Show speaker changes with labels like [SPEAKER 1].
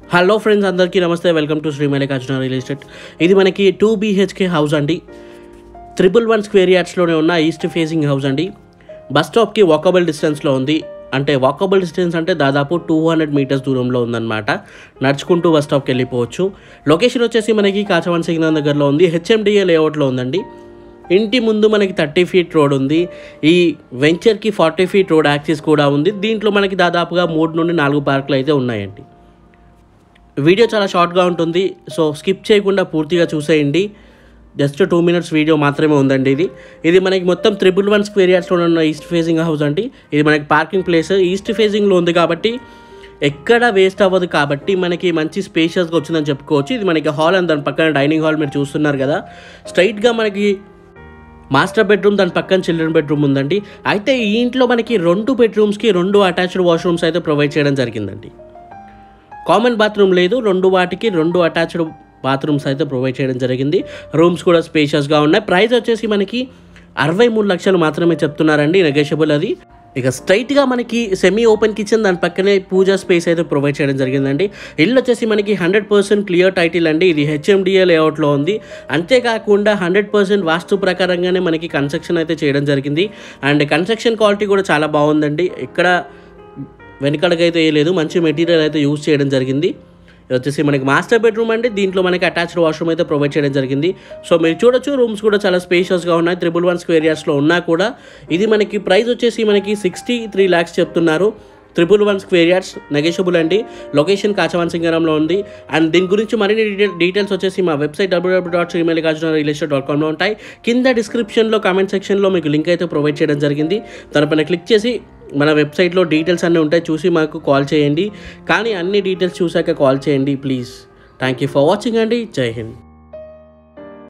[SPEAKER 1] hello friends అందరికీ నమస్తే welcome to Shri Mallikarjuna real estate ఇది మనకి టూ బీహెచ్కే హౌస్ అండి త్రిబుల్ వన్ స్క్వేర్ యార్డ్స్లోనే ఉన్న ఈస్ట్ ఫేసింగ్ హౌస్ అండి బస్ స్టాప్కి వాకబుల్ డిస్టెన్స్లో ఉంది అంటే వాకబుల్ డిస్టెన్స్ అంటే దాదాపు టూ హండ్రెడ్ మీటర్స్ దూరంలో ఉందన్నమాట నడుచుకుంటూ బస్ స్టాప్కి వెళ్ళిపోవచ్చు లొకేషన్ వచ్చేసి మనకి కాచవన్ సిగ్నల్ దగ్గరలో ఉంది హెచ్ఎండిఏ లేఅవుట్లో ఉందండి ఇంటి ముందు మనకి థర్టీ ఫీట్ రోడ్ ఉంది ఈ వెంచర్కి ఫార్టీ ఫీట్ రోడ్ యాక్సిస్ కూడా ఉంది దీంట్లో మనకి దాదాపుగా మూడు నుండి నాలుగు పార్కులు అయితే ఉన్నాయండి వీడియో చాలా షార్ట్గా ఉంటుంది సో స్కిప్ చేయకుండా పూర్తిగా చూసేయండి జస్ట్ టూ మినిట్స్ వీడియో మాత్రమే ఉందండి ఇది ఇది మనకి మొత్తం త్రిబుల్ వన్ స్క్వేర్ యార్డ్స్లో ఉన్న ఈస్ట్ ఫేసింగ్ హౌస్ అండి ఇది మనకి పార్కింగ్ ప్లేస్ ఈస్ట్ ఫేసింగ్లో ఉంది కాబట్టి ఎక్కడ వేస్ట్ అవ్వదు కాబట్టి మనకి మంచి స్పేషియస్గా వచ్చిందని చెప్పుకోవచ్చు ఇది మనకి హాల్ అండ్ దాని పక్కన డైనింగ్ హాల్ మీరు చూస్తున్నారు కదా స్ట్రైట్గా మనకి మాస్టర్ బెడ్రూమ్ దాని పక్కన చిల్డ్రన్ బెడ్రూమ్ ఉందండి అయితే ఈ ఇంట్లో మనకి రెండు బెడ్రూమ్స్కి రెండు అటాచ్డ్ వాష్రూమ్స్ అయితే ప్రొవైడ్ చేయడం జరిగిందండి కామన్ బాత్రూమ్ లేదు రెండు వాటికి రెండు అటాచ్డ్ బాత్రూమ్స్ అయితే ప్రొవైడ్ చేయడం జరిగింది రూమ్స్ కూడా స్పేషియస్గా ఉన్నాయి ప్రైస్ వచ్చేసి మనకి అరవై మూడు లక్షలు మాత్రమే చెప్తున్నారండి నెగోషియబుల్ అది ఇక స్ట్రైట్గా మనకి సెమీ ఓపెన్ కిచెన్ దాని పక్కనే పూజా స్పేస్ అయితే ప్రొవైడ్ చేయడం జరిగిందండి ఇల్లు వచ్చేసి మనకి హండ్రెడ్ పర్సెంట్ క్లియర్ టైటిల్ అండి ఇది హెచ్ఎండిఏ లేఅవుట్లో ఉంది అంతేకాకుండా హండ్రెడ్ పర్సెంట్ వాస్తు ప్రకారంగానే మనకి కన్స్ట్రక్షన్ అయితే చేయడం జరిగింది అండ్ కన్స్ట్రక్షన్ క్వాలిటీ కూడా చాలా బాగుందండి ఇక్కడ వెనకడకైతే వేయలేదు మంచి మెటీరియల్ అయితే యూజ్ చేయడం జరిగింది ఇది వచ్చేసి మనకి మాస్టర్ బెడ్రూమ్ అండి దీంట్లో మనకి అటాచ్డ్ వాష్రూమ్ అయితే ప్రొవైడ్ చేయడం జరిగింది సో మీరు చూడొచ్చు రూమ్స్ కూడా చాలా స్పేషియస్గా ఉన్నాయి త్రిబుల్ వన్ స్క్వేర్ యార్డ్స్లో ఉన్నా కూడా ఇది మనకి ప్రైస్ వచ్చేసి మనకి సిక్స్టీ త్రీ ల్యాక్స్ చెప్తున్నారు triple one square yards negotiable అండి లొకేషన్ కాచవాన్ సింగరంలో ఉంది అండ్ దీని గురించి మరిన్ని డీటెయిల్ డీటెయిల్స్ వచ్చేసి మా website W W dot Srimallikarjuna real estate dot కామ్లో ఉంటాయి కింద డిస్క్రిప్షన్లో కామెంట్ సెక్షన్లో మీకు లింక్ అయితే ప్రొవైడ్ చేయడం జరిగింది దానిపైన క్లిక్ చేసి మన వెబ్సైట్లో డీటెయిల్స్ అన్నీ ఉంటాయి చూసి మాకు కాల్ చేయండి కానీ అన్ని డీటెయిల్స్ చూసాక కాల్ చేయండి please thank you for watching అండి జై హింద్